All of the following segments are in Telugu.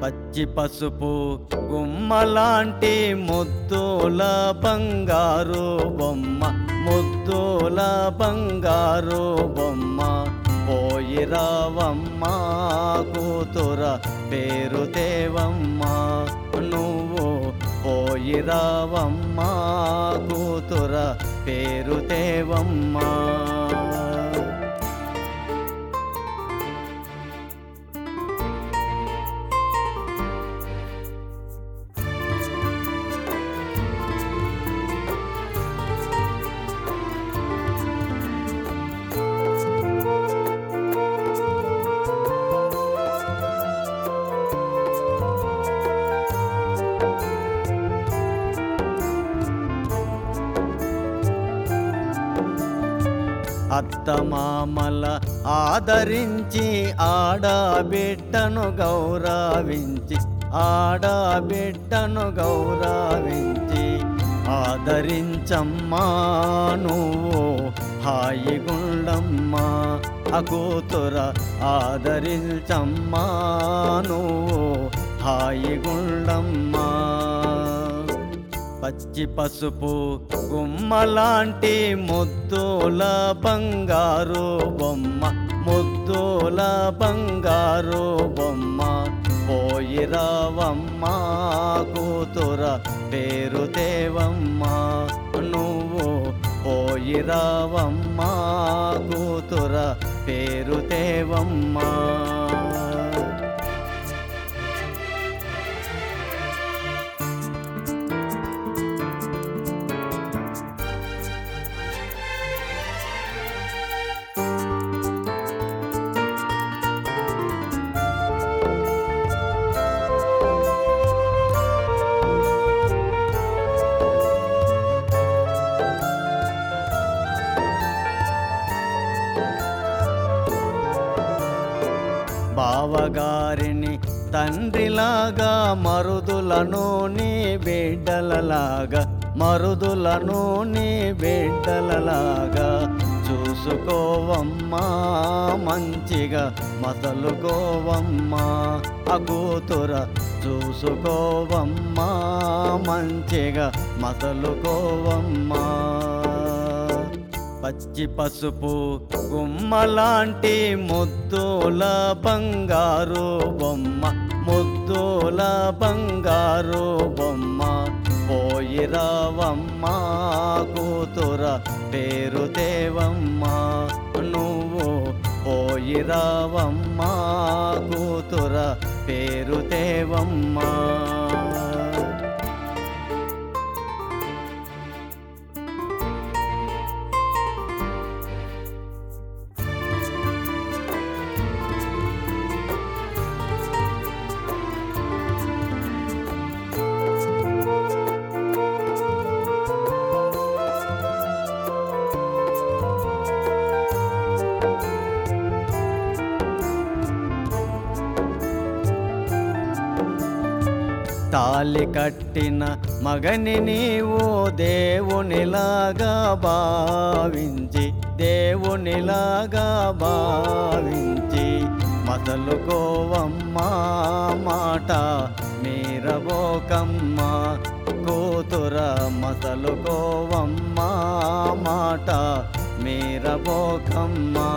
పచ్చి పసుపు గుమ్మలాంటి ముద్దుల బంగారు బొమ్మ ముద్దుల బంగారు బొమ్మ పోయి రావమ్మ కూతుర పేరు దేవమ్మ నువ్వు పోయి రావమ్మ కూతుర పేరు దేవమ్మ అత్తమామల ఆదరించి ఆడబిడ్డను గౌరవించి ఆడబిడ్డను గౌరవించి ఆదరించమ్మా నువ్వు హాయిగుండమ్మా ఆ కూతుర ఆదరించమ్మా నువ్వు హాయిగుండమ్మా పచ్చి పసుపు గుమ్మలాంటి ముద్దుల బంగారు బొమ్మ ముద్దుల బంగారు బొమ్మ పోయి రావమ్మ కూతుర పేరు దేవమ్మ నువ్వు పోయి రావమ్మ కూతుర పేరు దేవమ్మ బావగారిని తండ్రిలాగా మరుదులను నీ బిడ్డలలాగా మరుదులను నీ బిడ్డలలాగా చూసుకోవమ్మా మంచిగా మసలుకోవమ్మా ఆ కూతుర చూసుకోవమ్మా మంచిగా మసలుకోవమ్మా పచ్చి పసుపు గుమ్మలాంటి ముద్దుల బంగారు బొమ్మ ముద్దుల బంగారు బొమ్మ పోయి రావమ్మ కూతుర పేరు దేవమ్మ నువ్వు పోయి రావమ్మ కూతుర పేరు దేవమ్మ తాలి కట్టిన మగని నీవు దేవునిలాగా భావించి దేవునిలాగా భావించి మసలుకోవమ్మా మాట మీరబోకమ్మా కూతుర మసలుకోవమ్మా మాట మీరబోకమ్మా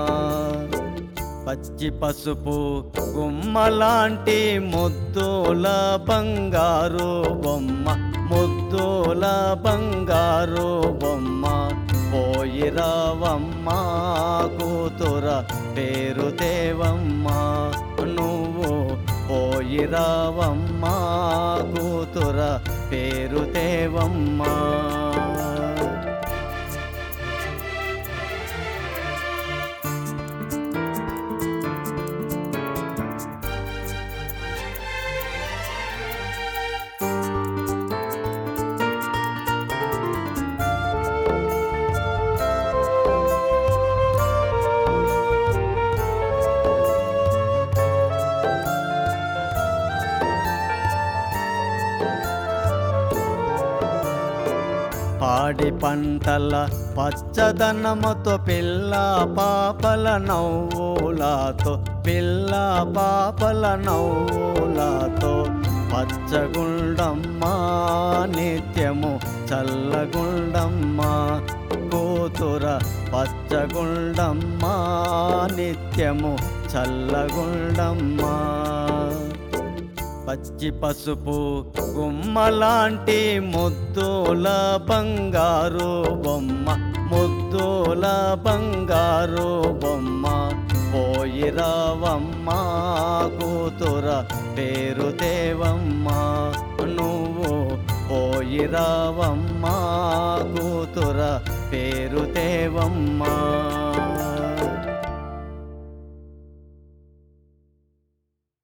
పచ్చి పసుపు గుమ్మలాంటి ముద్దుల బంగారు బొమ్మ ముద్దుల బంగారు బొమ్మ పోయి రావమ్మ కూతుర పేరు దేవమ్మ నువ్వు పోయి రావమ్మ కూతుర పేరు దేవమ్మ పాడి పంటల పచ్చదనముతో పిల్ల పాపల నవ్వులతో పిల్ల పాపల నవ్వులతో పచ్చగుండమ్మా నిత్యము చల్లగుండమ్మా కూతుర పచ్చగుండమ్మా నిత్యము చల్లగుండమ్మా పచ్చి పసుపు గుమ్మలాంటి ముద్దుల బంగారు బొమ్మ ముద్దుల బంగారు బొమ్మ పోయి రావమ్మ కూతుర పేరు దేవమ్మ నువ్వు పోయి రావమ్మ కూతుర పేరు దేవమ్మ